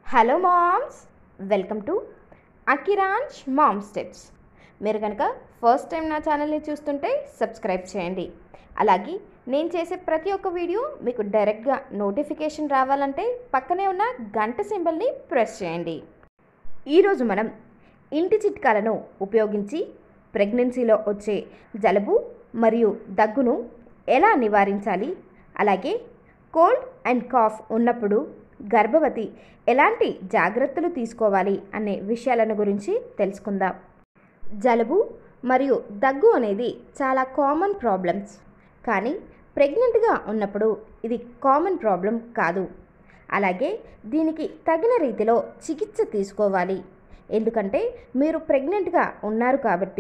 hello moms welcome to అకిరాన్స్ mom steps మీరు కనుక ఫస్ట్ టైం నా ఛానల్ని చూస్తుంటే సబ్స్క్రైబ్ చేయండి అలాగే నేను చేసే ప్రతి ఒక్క వీడియో మీకు డైరెక్ట్గా నోటిఫికేషన్ రావాలంటే పక్కనే ఉన్న గంట సింబల్ని ప్రెస్ చేయండి ఈరోజు మనం ఇంటి చిట్కాలను ఉపయోగించి ప్రెగ్నెన్సీలో వచ్చే జలుబు మరియు దగ్గును ఎలా నివారించాలి అలాగే కోల్డ్ అండ్ కాఫ్ ఉన్నప్పుడు గర్భవతి ఎలాంటి జాగ్రత్తలు తీసుకోవాలి అనే విషయాలను గురించి తెలుసుకుందాం జలుబు మరియు దగ్గు అనేది చాలా కామన్ ప్రాబ్లమ్స్ కానీ ప్రెగ్నెంట్గా ఉన్నప్పుడు ఇది కామన్ ప్రాబ్లం కాదు అలాగే దీనికి తగిన రీతిలో చికిత్స తీసుకోవాలి ఎందుకంటే మీరు ప్రెగ్నెంట్గా ఉన్నారు కాబట్టి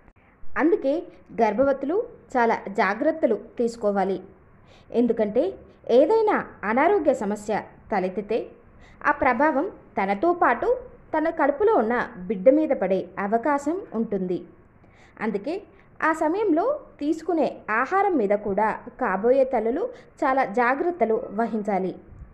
అందుకే గర్భవతులు చాలా జాగ్రత్తలు తీసుకోవాలి ఎందుకంటే ఏదైనా అనారోగ్య సమస్య తలెత్తితే ఆ ప్రభావం తనతో పాటు తన కడుపులో ఉన్న బిడ్డ మీద పడే అవకాశం ఉంటుంది అందుకే ఆ సమయంలో తీసుకునే ఆహారం మీద కూడా కాబోయే తల్లులు చాలా జాగ్రత్తలు వహించాలి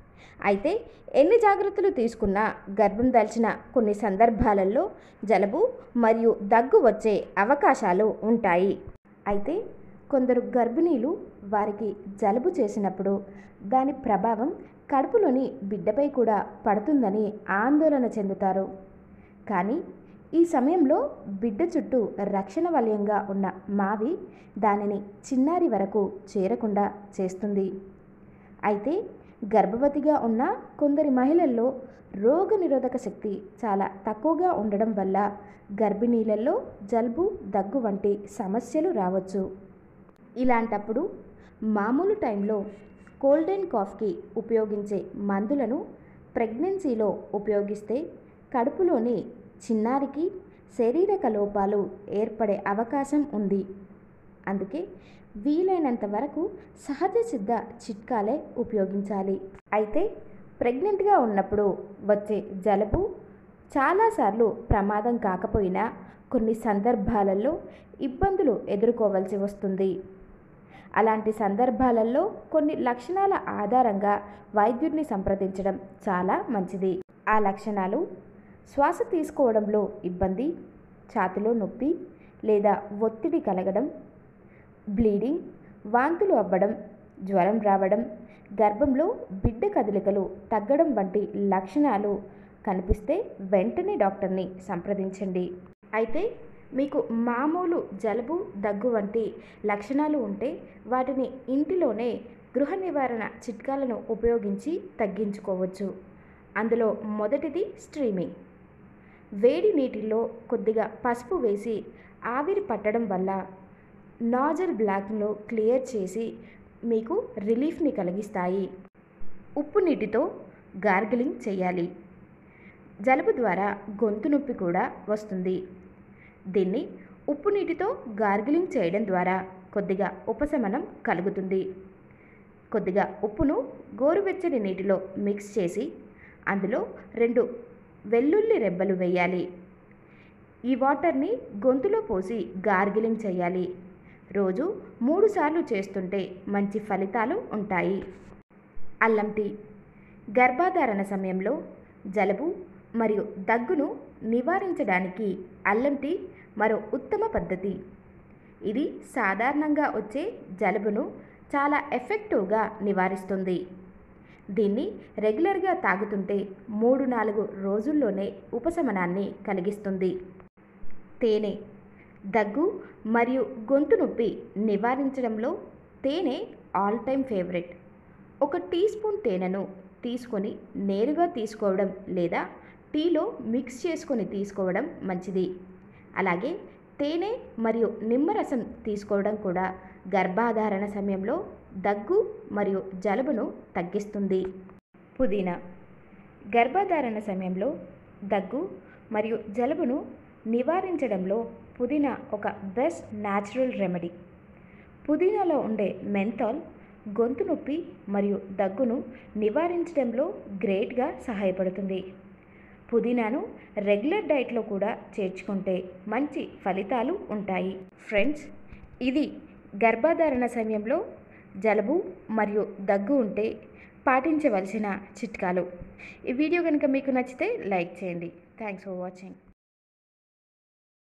అయితే ఎన్ని జాగ్రత్తలు తీసుకున్నా గర్భం దాల్చిన కొన్ని సందర్భాలలో జలుబు మరియు దగ్గు వచ్చే అవకాశాలు ఉంటాయి అయితే కొందరు గర్భిణీలు వారికి జలుబు చేసినప్పుడు దాని ప్రభావం కడుపులోని బిడ్డపై కూడా పడుతుందని ఆందోళన చెందుతారు కానీ ఈ సమయంలో బిడ్డ చుట్టూ రక్షణ వలయంగా ఉన్న మావి దానిని చిన్నారి వరకు చేరకుండా చేస్తుంది అయితే గర్భవతిగా ఉన్న కొందరి మహిళల్లో రోగనిరోధక శక్తి చాలా తక్కువగా ఉండడం వల్ల గర్భిణీలలో జలుబు దగ్గు వంటి సమస్యలు రావచ్చు ఇలాంటప్పుడు మామూలు టైంలో కోల్డ్ అండ్ కాఫ్కి ఉపయోగించే మందులను ప్రెగ్నెన్సీలో ఉపయోగిస్తే కడుపులోని చిన్నారికి శారీరక లోపాలు ఏర్పడే అవకాశం ఉంది అందుకే వీలైనంత వరకు సహజ సిద్ధ చిట్కాలే ఉపయోగించాలి అయితే ప్రెగ్నెంట్గా ఉన్నప్పుడు వచ్చే జలుబు చాలాసార్లు ప్రమాదం కాకపోయినా కొన్ని సందర్భాలలో ఇబ్బందులు ఎదుర్కోవాల్సి వస్తుంది అలాంటి సందర్భాలలో కొన్ని లక్షణాల ఆధారంగా వైద్యుడిని సంప్రదించడం చాలా మంచిది ఆ లక్షణాలు శ్వాస తీసుకోవడంలో ఇబ్బంది ఛాతిలో నొప్పి లేదా ఒత్తిడి కలగడం బ్లీడింగ్ వాంతులు అవ్వడం జ్వరం రావడం గర్భంలో బిడ్డ కదలికలు తగ్గడం వంటి లక్షణాలు కనిపిస్తే వెంటనే డాక్టర్ని సంప్రదించండి అయితే మీకు మామూలు జలుబు దగ్గు వంటి లక్షణాలు ఉంటే వాటిని ఇంటిలోనే గృహ నివారణ చిట్కాలను ఉపయోగించి తగ్గించుకోవచ్చు అందులో మొదటిది స్ట్రీమింగ్ వేడి నీటిలో కొద్దిగా పసుపు వేసి ఆవిరి పట్టడం వల్ల నాజల్ బ్లాక్ను క్లియర్ చేసి మీకు రిలీఫ్ని కలిగిస్తాయి ఉప్పు నీటితో గార్గిలింగ్ చేయాలి జలుబు ద్వారా గొంతు నొప్పి కూడా వస్తుంది దీన్ని ఉప్పు నీటితో గార్గిలింగ్ చేయడం ద్వారా కొద్దిగా ఉపశమనం కలుగుతుంది కొద్దిగా ఉప్పును గోరువెచ్చని నీటిలో మిక్స్ చేసి అందులో రెండు వెల్లుల్లి రెబ్బలు వేయాలి ఈ వాటర్ని గొంతులో పోసి గార్గిలింగ్ చేయాలి రోజు మూడు సార్లు చేస్తుంటే మంచి ఫలితాలు ఉంటాయి అల్లం టీ గర్భాధారణ సమయంలో జలుబు మరియు దగ్గును నివారించడానికి అల్లం టీ మరో ఉత్తమ పద్ధతి ఇది సాధారణంగా వచ్చే జలుబును చాలా ఎఫెక్టివ్గా నివారిస్తుంది దీన్ని రెగ్యులర్గా తాగుతుంటే మూడు నాలుగు రోజుల్లోనే ఉపశమనాన్ని కలిగిస్తుంది తేనె దగ్గు మరియు గొంతు నొప్పి నివారించడంలో తేనె ఆల్ టైమ్ ఫేవరెట్ ఒక టీ స్పూన్ తేనెను తీసుకొని నేరుగా తీసుకోవడం లేదా టీలో మిక్స్ చేసుకొని తీసుకోవడం మంచిది అలాగే తేనె మరియు నిమ్మరసం తీసుకోవడం కూడా గర్భాధారణ సమయంలో దగ్గు మరియు జలుబును తగ్గిస్తుంది పుదీనా గర్భధారణ సమయంలో దగ్గు మరియు జలుబును నివారించడంలో పుదీనా ఒక బెస్ట్ న్యాచురల్ రెమెడీ పుదీనాలో ఉండే మెంథాల్ గొంతు నొప్పి మరియు దగ్గును నివారించడంలో గ్రేట్గా సహాయపడుతుంది పుదీనాను రెగ్యులర్ డైట్లో కూడా చేర్చుకుంటే మంచి ఫలితాలు ఉంటాయి ఫ్రెండ్స్ ఇది గర్భధారణ సమయంలో జలుబు మరియు దగ్గు ఉంటే పాటించవలసిన చిట్కాలు ఈ వీడియో కనుక మీకు నచ్చితే లైక్ చేయండి థ్యాంక్స్ ఫర్ వాచింగ్